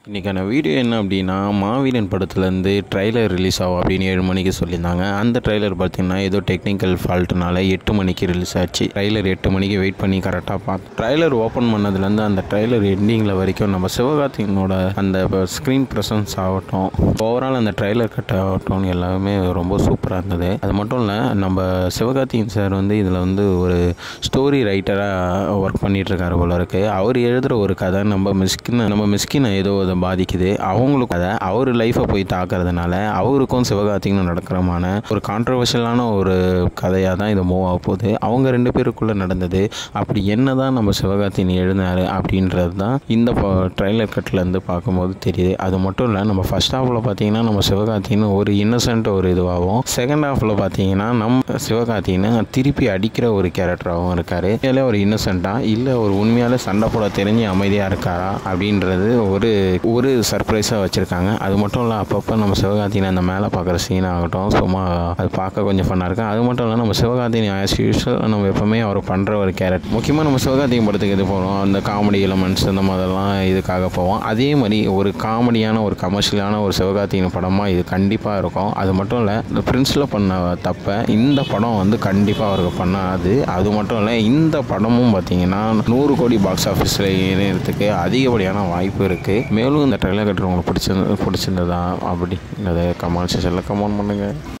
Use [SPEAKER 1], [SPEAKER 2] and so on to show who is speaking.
[SPEAKER 1] இன்றைக்கான வீடியோ என்ன அப்படின்னா மாவீரன் படத்துலேருந்து ட்ரைலர் ரிலீஸ் ஆகும் அப்படின்னு ஏழு மணிக்கு சொல்லியிருந்தாங்க அந்த ட்ரைலர் பார்த்தீங்கன்னா ஏதோ டெக்னிக்கல் ஃபால்ட்னால எட்டு மணிக்கு ரிலீஸ் ஆச்சு ட்ரைலர் எட்டு மணிக்கு வெயிட் பண்ணி கரெக்டாக பார்த்தோம் ட்ரைலர் ஓப்பன் பண்ணதுலேருந்து அந்த ட்ரைலர் எண்டிங்கில் வரைக்கும் நம்ம சிவகார்த்திகனோட அந்த ஸ்க்ரீன் ப்ரெசன்ஸ் ஆகட்டும் ஓவரால் அந்த ட்ரைலர் கட் ஆகட்டும் எல்லாமே ரொம்ப சூப்பராக இருந்தது அது மட்டும் இல்லை நம்ம சிவகார்த்திகன் சார் வந்து இதில் வந்து ஒரு ஸ்டோரி ரைட்டராக ஒர்க் பண்ணிட்டு இருக்காரு போல இருக்கு அவர் எழுதுகிற ஒரு கதை நம்ம மிஸ்கின் நம்ம மிஸ்கினை ஏதோ அதை பாதிக்குது அவங்களுக்கு அதை அவர் லைஃப்பை போய் தாக்குறதுனால அவருக்கும் சிவகார்த்திகனும் நடக்கிறமான ஒரு கான்ட்ரவர்ஷியலான ஒரு கதையாக தான் இது மூவ் ஆக போகுது அவங்க ரெண்டு பேருக்குள்ளே நடந்தது அப்படி என்ன தான் நம்ம சிவகார்த்திகன் எழுதினார் அப்படின்றது தான் இந்த ட்ரைலர் கட்லேருந்து பார்க்கும்போது தெரியுது அது மட்டும் இல்லை நம்ம ஃபர்ஸ்ட் ஹாஃபில் பார்த்தீங்கன்னா நம்ம சிவகார்த்திகன் ஒரு இன்னசென்ட் ஒரு இதுவாகவும் செகண்ட் ஹாஃபில் பார்த்தீங்கன்னா நம்ம சிவகார்த்திகனை திருப்பி அடிக்கிற ஒரு கேரக்டராகவும் இருக்கார் இல்லை ஒரு இன்னசென்ட்டாக இல்லை ஒரு உண்மையாலே சண்டை போட தெரிஞ்சு அமைதியாக இருக்காரா அப்படின்றது ஒரு ஒரு சர்ப்ரைஸாக வச்சுருக்காங்க அது மட்டும் இல்லை அப்பப்போ நம்ம சிவகார்த்திகனை அந்த மேலே பார்க்குற சீன் ஆகட்டும் சும்மா அது பார்க்க கொஞ்சம் ஃபன்னாக இருக்கும் அது மட்டும் இல்லை நம்ம சிவகார்த்திகன் ஆஸ் யூஷுவல் நம்ம எப்போவுமே அவர் பண்ணுற ஒரு கேரக்டர் முக்கியமாக நம்ம சிவகார்த்திகன் படத்துக்கு இது போகிறோம் அந்த காமெடி எலமெண்ட்ஸ் இந்த மாதிரிலாம் இதுக்காக போவோம் அதே மாதிரி ஒரு காமெடியான ஒரு கமர்ஷியலான ஒரு சிவகார்த்திகன் படமாக இது கண்டிப்பாக இருக்கும் அது மட்டும் இல்லை இந்த பிரின்ஸில் பண்ண தப்பை இந்த படம் வந்து கண்டிப்பாக அவருக்கு பண்ணாது அது மட்டும் இல்லை இந்த படமும் பார்த்தீங்கன்னா நூறு கோடி பாக்ஸ் ஆஃபீஸில் இணையறதுக்கு அதிகப்படியான வாய்ப்பு இருக்குது மேலும் இந்த ட்ரெயிலர் கட்டுறவங்களுக்கு பிடிச்சிருந்து பிடிச்சிருந்ததா அப்படி அதை கமெண்ட் செக்ஷனில் கமெண்ட் பண்ணுங்கள்